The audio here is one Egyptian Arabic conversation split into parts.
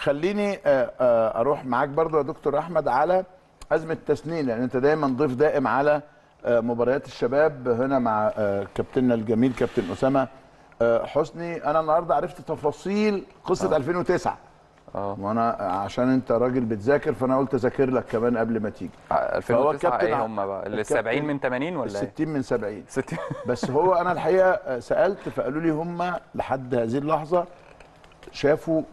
خليني آه، آه، اروح معاك برضو يا دكتور احمد على ازمه تسنين لان انت دايما ضيف دائم على آه، مباريات الشباب هنا مع آه، كابتننا الجميل كابتن اسامه آه، حسني انا النهارده عرفت تفاصيل قصه 2009 اه وانا عشان انت راجل بتذاكر فانا قلت اذاكر لك كمان قبل ما تيجي 2009 الكابتن ايه ع- هم بقى ال الكابتن 70 من 80 ولا ايه؟ 60 من 70 60 بس هو انا الحقيقه آه، سالت فقالوا لي هم لحد هذه اللحظه شافوا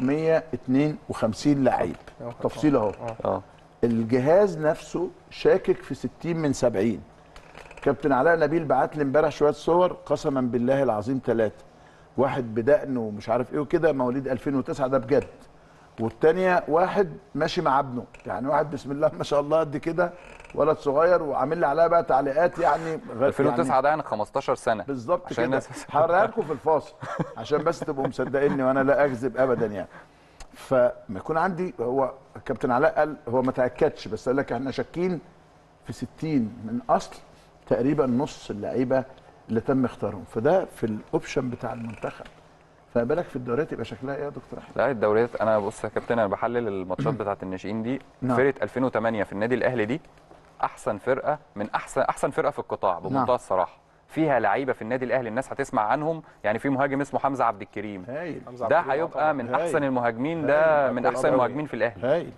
152 لعيب تفصيل اهو اه الجهاز نفسه شاكك في 60 من 70 كابتن علاء نبيل بعت لي امبارح شويه صور قسما بالله العظيم ثلاثه واحد بدقن ومش عارف ايه وكده مواليد 2009 ده بجد والتانية واحد ماشي مع ابنه يعني واحد بسم الله ما شاء الله قد كده ولد صغير وعامل لي عليها بقى تعليقات يعني غ- 2009 ده يعني 15 سنه بالظبط عشان كده الناس- هوريها لكم في الفاصل عشان بس تبقوا مصدقيني وانا لا اكذب ابدا يعني فما يكون عندي هو كابتن علاء قال هو ما تاكدش بس قال لك احنا شاكين في 60 من اصل تقريبا نص اللعيبه اللي تم اختيارهم فده في الاوبشن بتاع المنتخب فما بالك في الدوريات يبقى شكلها ايه يا دكتور احمد؟ لا الدوريات انا بص يا كابتن انا بحلل الماتشات بتاعت الناشئين دي نعم. فرقه 2008 في النادي الاهلي دي احسن فرقه من احسن احسن فرقه في القطاع بمنتهى نعم. الصراحه فيها لعيبه في النادي الاهلي الناس هتسمع عنهم يعني في مهاجم اسمه حمزه عبد الكريم هايل ده هيبقى من هايل. احسن المهاجمين ده هايل. من كويس احسن أوي. المهاجمين في الاهلي هايل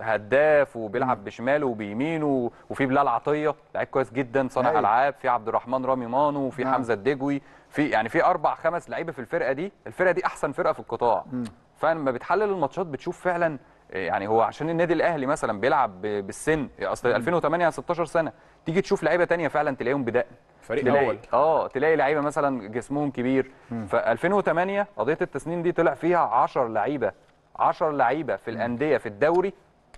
هداف وبيلعب بشماله وبيمينه وفي بلال عطيه لعيب كويس جدا صانع هايل. العاب في عبد الرحمن رامي مانو وفي نعم. حمزه الدجوي في يعني في اربع خمس لعيبه في الفرقه دي الفرقه دي احسن فرقه في القطاع فلما بتحلل الماتشات بتشوف فعلا يعني هو عشان النادي الاهلي مثلا بيلعب ب- بالسن اصل 2008 16 سنه تيجي تشوف لعيبه تانية فعلا تلاقيهم بدقن فريق تلاقي اول اه تلاقي لعيبه مثلا جسمهم كبير ف 2008 قضيه التسنين دي طلع فيها 10 لعيبه 10 لعيبه في الانديه في الدوري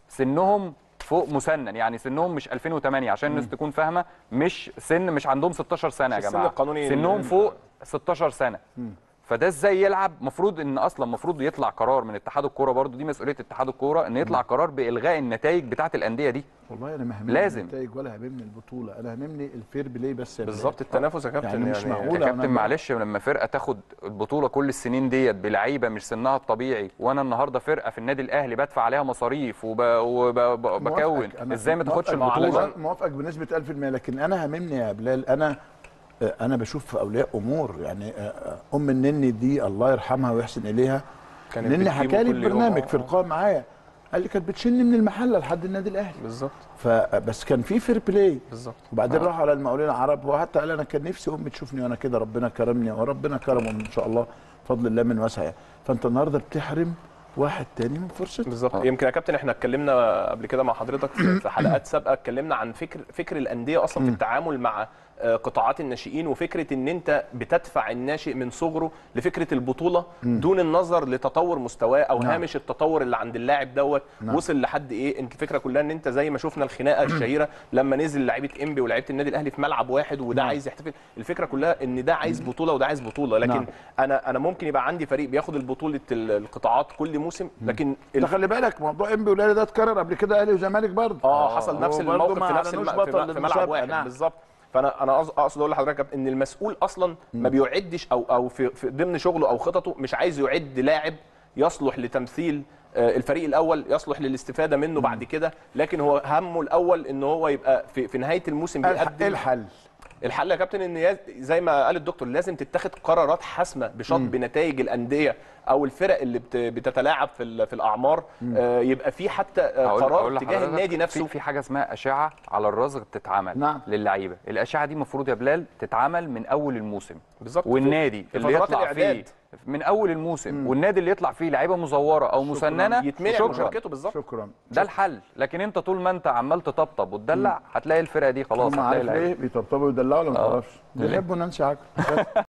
سنهم فوق مسنن يعني سنهم مش 2008 عشان الناس تكون فاهمه مش سن مش عندهم 16 سنه يا مش السن جماعه القانوني سنهم اللي- فوق 16 سنه فده ازاي يلعب مفروض ان اصلا مفروض يطلع قرار من اتحاد الكوره برضو دي مسؤوليه اتحاد الكوره ان يطلع قرار بالغاء النتائج بتاعه الانديه دي والله انا ما هممني لازم. النتائج ولا هممني البطوله انا هممني الفير بلاي بس يا بالظبط التنافس يا كابتن يعني مش معقول. يا أنا كابتن بقى- معلش لما فرقه تاخد البطوله كل السنين ديت بلعيبه مش سنها الطبيعي وانا النهارده فرقه في النادي الاهلي بدفع عليها مصاريف وبكون موافقك. أنا ازاي ما تاخدش موافقك. البطوله علشان- موافقك بنسبه 1000% لكن انا هاممني يا بلال انا آه، انا بشوف في اولياء امور يعني آه، آه، ام النني دي الله يرحمها ويحسن اليها كانت نني بتجيبه حكى لي كل يوم. البرنامج آه، في آه. لقاء معايا قال لي كانت بتشيلني من المحله لحد النادي الاهلي بالظبط فبس كان في فير بلاي بالظبط وبعدين راح على المقاولين العرب وحتى قال انا كان نفسي امي تشوفني وانا كده ربنا كرمني وربنا كرمه ان شاء الله بفضل الله من واسع يعني. فانت النهارده بتحرم واحد تاني من فرصته بالظبط يمكن يا كابتن احنا اتكلمنا قبل كده مع حضرتك في في حلقات سابقه اتكلمنا عن فكر فكر الانديه اصلا في التعامل مع آه، قطاعات الناشئين وفكره ان انت بتدفع الناشئ من صغره لفكره البطوله دون النظر لتطور مستواه او نعم. هامش التطور اللي عند اللاعب دوت نعم. وصل لحد ايه انت الفكره كلها ان انت زي ما شفنا الخناقه الشهيره لما نزل لعيبه انبي ولعيبه النادي الاهلي في ملعب واحد وده نعم. عايز يحتفل الفكره كلها ان ده عايز بطوله وده عايز بطوله لكن نعم. انا انا ممكن يبقى عندي فريق بياخد البطوله القطاعات كل موسم لكن ده خلي بالك موضوع انبي والاهلي ده اتكرر قبل كده اهلي وزمالك برضه اه حصل نفس وبرضه الموقف ما في نفس أعلنوش الم... بطل في, في ملعب للمسابقة، واحد نعم. بالظبط فانا انا أقص- اقصد اقول لحضرتك ان المسؤول اصلا ما بيعدش او او في, في ضمن شغله او خططه مش عايز يعد لاعب يصلح لتمثيل آه، الفريق الاول يصلح للاستفاده منه بعد كده لكن هو همه الاول ان هو يبقى في, في نهايه الموسم الح- بيقدم الحل الحل يا كابتن ان يز- زي ما قال الدكتور لازم تتخذ قرارات حاسمه بشطب نتائج الانديه او الفرق اللي بت- بتتلاعب في ال- في الاعمار آه، يبقى في حتى آه، هقول- قرار هقول تجاه لحضرتك النادي نفسه في, في حاجه اسمها اشعه على الرزق بتتعمل نعم. للعيبه الاشعه دي المفروض يا بلال تتعمل من اول الموسم بالظبط والنادي في اللي فترات يطلع فيه الإعداد. من اول الموسم والنادي اللي يطلع فيه لعيبه مزوره او مسننه يتمنع شكرا مشاركته بالظبط شكرا ده الحل لكن انت طول ما انت عمال تطبطب وتدلع هتلاقي الفرقه دي خلاص هم هتلاقي عارف لعيبه ليه بيطبطبوا ويدلعوا ولا ما آه. تعرفش بيحبوا نانسي عجرم